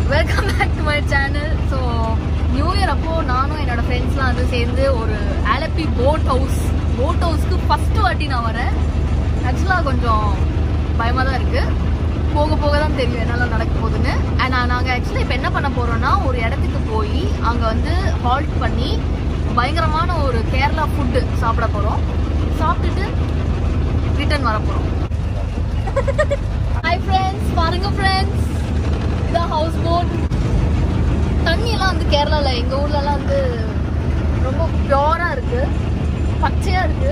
Welcome back to my channel so new year அப்போ நானும் என்னோட ஃப்ரெண்ட்ஸ்லாம் வந்து சேர்ந்து ஒரு ஆலப்பி போட் ஹவுஸ் போட் ஹவுஸ்க்கு ஃபர்ஸ்ட் வாட்டி நான் வரேன் ஆக்சுவலாக கொஞ்சம் பயமாக தான் இருக்கு போக போக தான் தெரியும் என்னெல்லாம் நடக்க போகுதுன்னு அண்ட் நாங்கள் ஆக்சுவலாக இப்போ என்ன பண்ண போகிறோம்னா ஒரு இடத்துக்கு போய் அங்கே வந்து ஹால்ட் பண்ணி பயங்கரமான ஒரு கேரளா ஃபுட்டு சாப்பிட போகிறோம் சாப்பிட்டுட்டு ரிட்டர்ன் வர போகிறோம் ஹாய் ஃப்ரெண்ட்ஸ் பாருங்க ஃப்ரெண்ட்ஸ் இதான் ஹவுஸ் போட் தண்ணியெல்லாம் வந்து கேரளாவில் எங்கள் ஊர்லலாம் வந்து ரொம்ப பியூராக இருக்கு பச்சையாக இருக்கு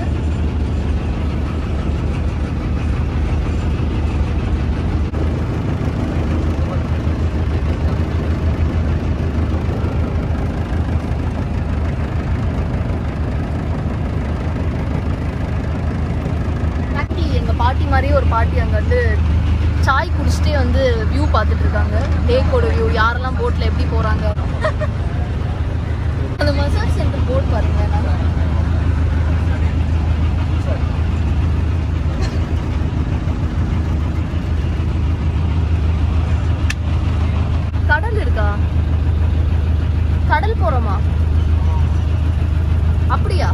ஆக்சுவலி எங்கள் பாட்டி மாதிரியே ஒரு பாட்டி அங்கே வந்து சாய் குடிச்சிட்டே வந்து வியூ பார்த்துட்டு இருக்காங்க லேக்கோட வியூ யாரெல்லாம் போட்டில் எப்படி போகிறாங்க அந்த மசாஜ் சென்டர் போட் பாருங்க நல்லா கடல் இருக்கா கடல் போறோமா அப்படியா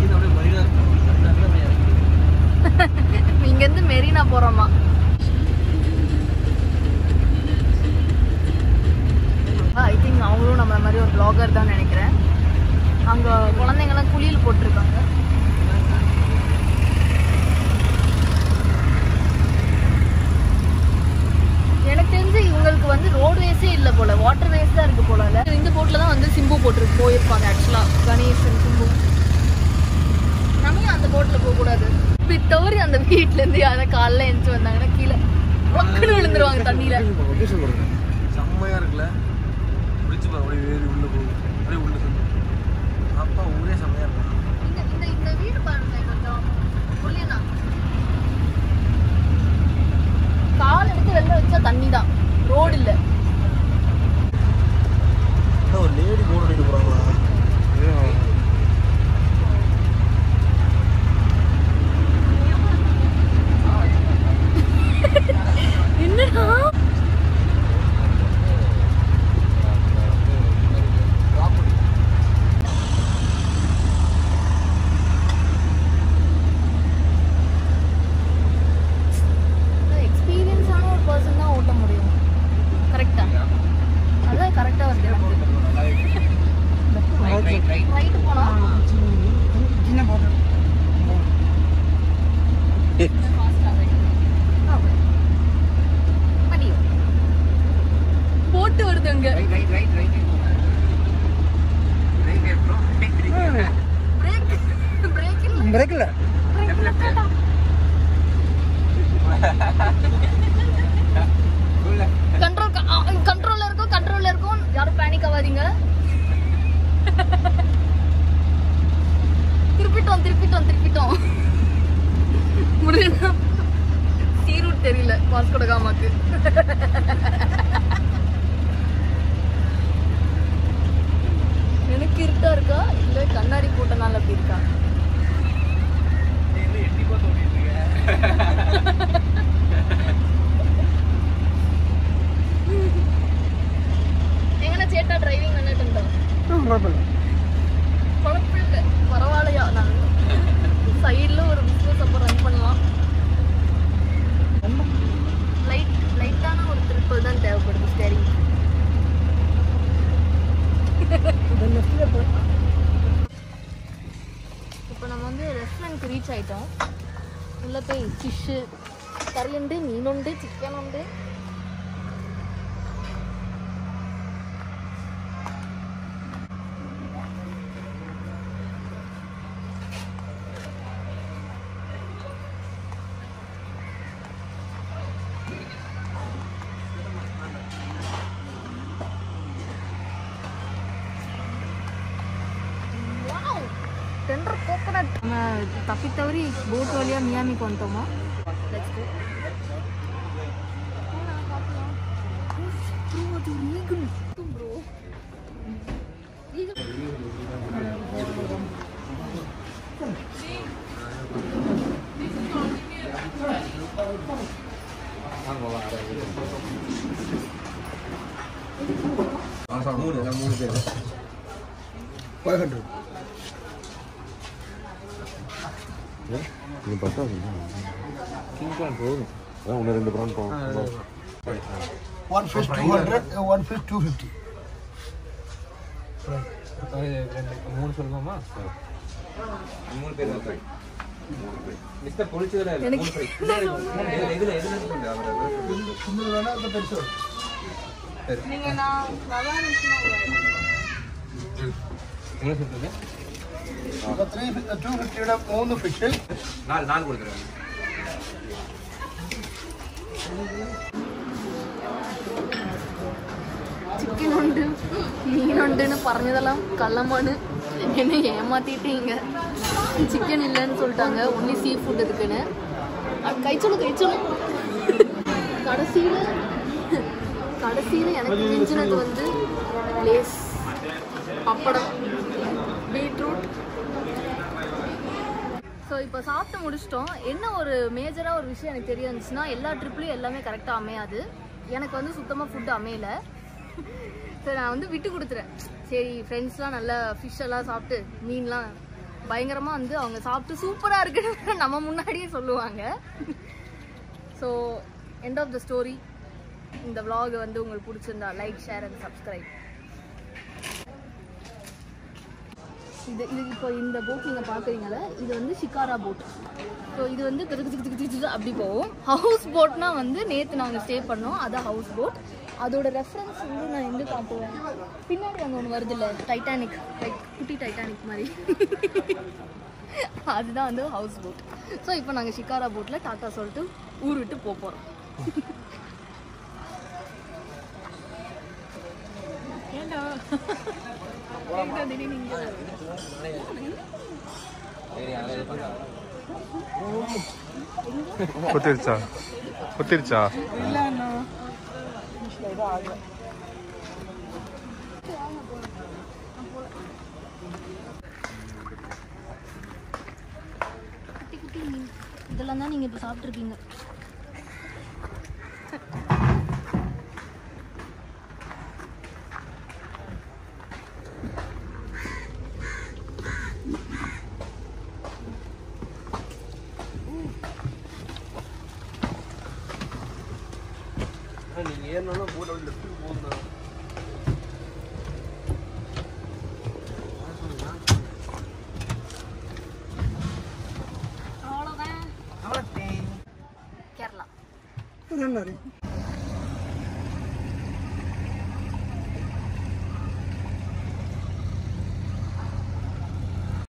இங்க இருந்து மெரினா போறோமா ஐ திங்க் அவங்களும் நம்மள மாதிரி ஒரு பிளாகர் தான் நினைக்கிறேன் அங்க குழந்தைங்கலாம் குளியல் போட்டிருக்காங்க எனக்கு தெரிஞ்சு இவங்களுக்கு வந்து ரோட்வேஸே இல்லை போல வாட்டர் வேஸ் தான் இருக்கு போல இல்ல இந்த போட்ல தான் வந்து சிம்பு போட்டிருக்கு போயிருப்பாங்க ஆக்சுவலா கணேசன் சிம்பு நம்ம அந்த போட்ல போக கூடாது இப்படி தவறி அந்த வீட்ல இருந்து யாரை காலைல எழுந்து வந்தாங்கன்னா கீழே பக்குன்னு விழுந்துருவாங்க தண்ணியில லொகேஷன் பாருங்க செம்மையா இருக்குல்ல குளிச்சு பாரு அப்படியே வேறு உள்ள போகுது அப்படியே உள்ள சொல்லு அப்பா ஊரே செம்மையா இருக்கும் இந்த இந்த இந்த வீடு பாருங்க கொஞ்சம் புரியனா கால் எடுத்து வெளில வச்சா தண்ணி தான் ரோடு இல்ல ஒரு லேடி போர்டு அடிக்க போறாங்களா என்னடா எக்ஸ்பீரியன்ஸான ஒரு பர்சன் தான் ஓட்ட முடியும் கரெக்டா அதான் கரெக்டா வருது ரைட்டு போனோம் போட்டு வருது அங்க பிரேக் பிரேக் இல்ல பிரேக்ல கண்ட்ரோல் கண்ட்ரோல்ல இருக்கும் கண்ட்ரோல்ல இருக்கும் யாரும் பேனிக் ஆகாதீங்க திருப்பிட்டோம் திருப்பிட்டோம் திருப்பிட்டோம் முடியுதா சீரூட் தெரியல வாஸ்கோட காமாக்கு எனக்கு இருட்டா இருக்கா இல்ல கண்ணாடி போட்டனால அப்படி இருக்கா எങ്ങനെ ചേട്ടാ ഡ്രൈവിംഗ് കണ്ടിട്ടുണ്ടോ കുഴപ്പമില്ല പരവായില്ല நான் சைடில் ஒரு பிஸ்னஸ் அப்போ ரன் பண்ணலாம் லைட் லைட்டான ஒரு ட்ரிப்பு தான் தேவைப்படுது ஸ்டேரிங் இப்போ நம்ம வந்து ரெஸ்டாரண்ட்க்கு ரீச் ஆயிட்டோம் உள்ளே போய் ஃபிஷ்ஷு கறி உண்டு மீன் உண்டு சிக்கன் உண்டு டெண்டர் கோகனட் நம்ம தப்பி தவறி போட் வழியாக மியாமிக்கு வந்துட்டோமா லெட்ஸ் கோ ப்ரோ மூணு நான் மூணு பேர் ஃபைவ் ஹண்ட்ரட் இது பத்தாது கிங் ப்ரான் போதும் அதான் ஒன்று ரெண்டு ப்ரான் போகும் one fish two hundred one fish two fifty மூணு சொல்லலாமா மூணு பேர் தான் fry. மிஸ்டர் பொழிச்சதுல இல்ல, மூணு fry. இதுல இதுல எதுல இருந்து கொண்டு அவர் அவர் சின்னது வேணா அந்த பெருசு நீங்க நான் ரவா என்ன சொல்றீங்க த்ரீ டூ ஃபிஃப்டியோட மூணு ஃபிஷ்ஷு நாலு நாலு கொடுத்துருவாங்க சிக்கன் உண்டு மீன் உண்டுன்னு പറഞ്ഞதெல்லாம் கள்ளமானு என்ன ஏமாத்திட்டீங்க சிக்கன் இல்லைன்னு சொல்லிட்டாங்க ஒன்லி சீ ஃபுட் இருக்குன்னு அது கைச்சலும் கைச்சலும் கடைசியில் கடைசியில் எனக்கு மிஞ்சினது வந்து லேஸ் பப்படம் பீட்ரூட் ஸோ இப்போ சாப்பிட்டு முடிச்சிட்டோம் என்ன ஒரு மேஜராக ஒரு விஷயம் எனக்கு தெரிய வந்துச்சுன்னா எல்லா ட்ரிப்லையும் எல்லாமே கரெக்டாக அமையாது எனக்கு வந்து சுத்தமாக ஃபுட்டு அமையல சரி நான் வந்து விட்டு கொடுத்துறேன் சரி ஃப்ரெண்ட்ஸ்லாம் நல்லா ஃபிஷ் எல்லாம் சாப்பிட்டு மீன்லாம் பயங்கரமாக வந்து அவங்க சாப்பிட்டு சூப்பராக இருக்குன்னு நம்ம முன்னாடியே சொல்லுவாங்க so end of the story இந்த vlog வந்து உங்களுக்கு பிடிச்சிருந்தா லைக் ஷேர் அண்ட் சப்ஸ்கிரைப் இது இது இப்போ இந்த போட் நீங்கள் பார்க்குறீங்கல்ல இது வந்து ஷிகாரா போட் ஸோ இது வந்து திரு திரு திரு திரு திரு அப்படி போகும் ஹவுஸ் போட்னா வந்து நேற்று நாங்கள் ஸ்டே பண்ணோம் அதான் ஹவுஸ் போட் அதோட ரெஃபரன்ஸ் வந்து நான் எங்கே காட்டுவேன் பின்னாடி அங்கே ஒன்று வருது இல்லை டைட்டானிக் லைக் குட்டி டைட்டானிக் மாதிரி அதுதான் வந்து ஹவுஸ் போட் ஸோ இப்போ நாங்கள் ஷிகாரா போட்டில் டாட்டா சொல்லிட்டு ஊர் விட்டு போக போகிறோம் ஏண்டா ஏண்டா திடீர்னு இங்க வர? சரி அதெல்லாம் இது பண்ணலாம் கொத்திருச்சா கொத்திருச்சா குட்டி குட்டி மீன் இதெல்லாம் தான் நீங்கள் இப்போ சாப்பிட்ருக்கீங்க நீங்க ஏறினாலும் போட் அப்படி லெஃப்ட் போகணும் அவ்வளோதான் கேரளா நல்லா இருக்கு